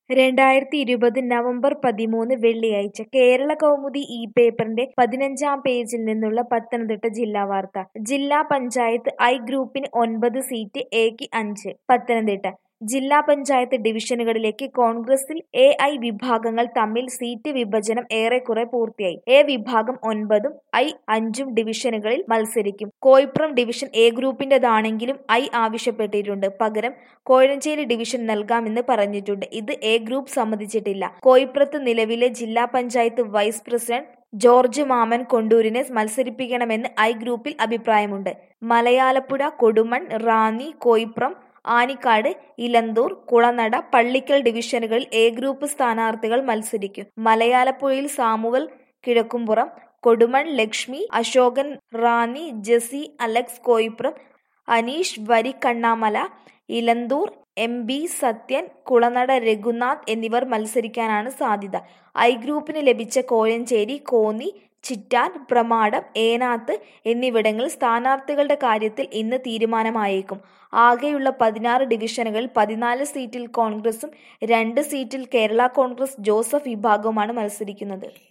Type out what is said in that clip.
രണ്ടായിരത്തി ഇരുപത് നവംബർ പതിമൂന്ന് വെള്ളിയാഴ്ച കേരള കൗമുദി ഈ പേപ്പറിന്റെ പതിനഞ്ചാം പേജിൽ നിന്നുള്ള പത്തനംതിട്ട ജില്ലാ വാർത്ത ജില്ലാ പഞ്ചായത്ത് ഐ ഗ്രൂപ്പിന് ഒൻപത് സീറ്റ് എക്ക് അഞ്ച് പത്തനംതിട്ട ജില്ലാ പഞ്ചായത്ത് ഡിവിഷനുകളിലേക്ക് കോൺഗ്രസിൽ എ ഐ വിഭാഗങ്ങൾ തമ്മിൽ സീറ്റ് വിഭജനം ഏറെക്കുറെ പൂർത്തിയായി എ വിഭാഗം ഒൻപതും ഐ അഞ്ചും ഡിവിഷനുകളിൽ മത്സരിക്കും കോയിപ്പുറം ഡിവിഷൻ എ ഗ്രൂപ്പിന്റേതാണെങ്കിലും ഐ ആവശ്യപ്പെട്ടിട്ടുണ്ട് പകരം കോഴഞ്ചേരി ഡിവിഷൻ നൽകാമെന്ന് പറഞ്ഞിട്ടുണ്ട് ഇത് എ ഗ്രൂപ്പ് സമ്മതിച്ചിട്ടില്ല കോയിപ്പുറത്ത് നിലവിലെ ജില്ലാ പഞ്ചായത്ത് വൈസ് പ്രസിഡന്റ് ജോർജ് മാമൻ കൊണ്ടൂരിനെ മത്സരിപ്പിക്കണമെന്ന് ഐ ഗ്രൂപ്പിൽ അഭിപ്രായമുണ്ട് മലയാലപ്പുഴ കൊടുമൺ റാന്നി കോയിപ്പുറം ആനിക്കാട് ഇലന്തൂർ കുളനട പള്ളിക്കൽ ഡിവിഷനുകളിൽ എ ഗ്രൂപ്പ് സ്ഥാനാർത്ഥികൾ മത്സരിക്കും മലയാലപ്പുഴയിൽ Samuel Kizhakkumpuram Kodumon Lakshmi Ashokan Ranni Jessy Alex Koyippuram Aneesh Varikkannamala Elanthoor M B Sathyan Kulanada Raghunath എന്നിവർ മത്സരിക്കാനാണ് സാധ്യത ഐ ഗ്രൂപ്പിന് ലഭിച്ച കോഴഞ്ചേരി കോന്നി ചിറ്റാൻ പ്രമാടം ഏനാത്ത് എന്നിവിടങ്ങളിൽ സ്ഥാനാർത്ഥികളുടെ കാര്യത്തിൽ ഇന്ന് തീരുമാനമായേക്കും ആകെയുള്ള പതിനാറ് ഡിവിഷനുകളിൽ പതിനാല് സീറ്റിൽ കോൺഗ്രസും രണ്ട് സീറ്റിൽ കേരള കോൺഗ്രസ് ജോസഫ് വിഭാഗവുമാണ് മത്സരിക്കുന്നത്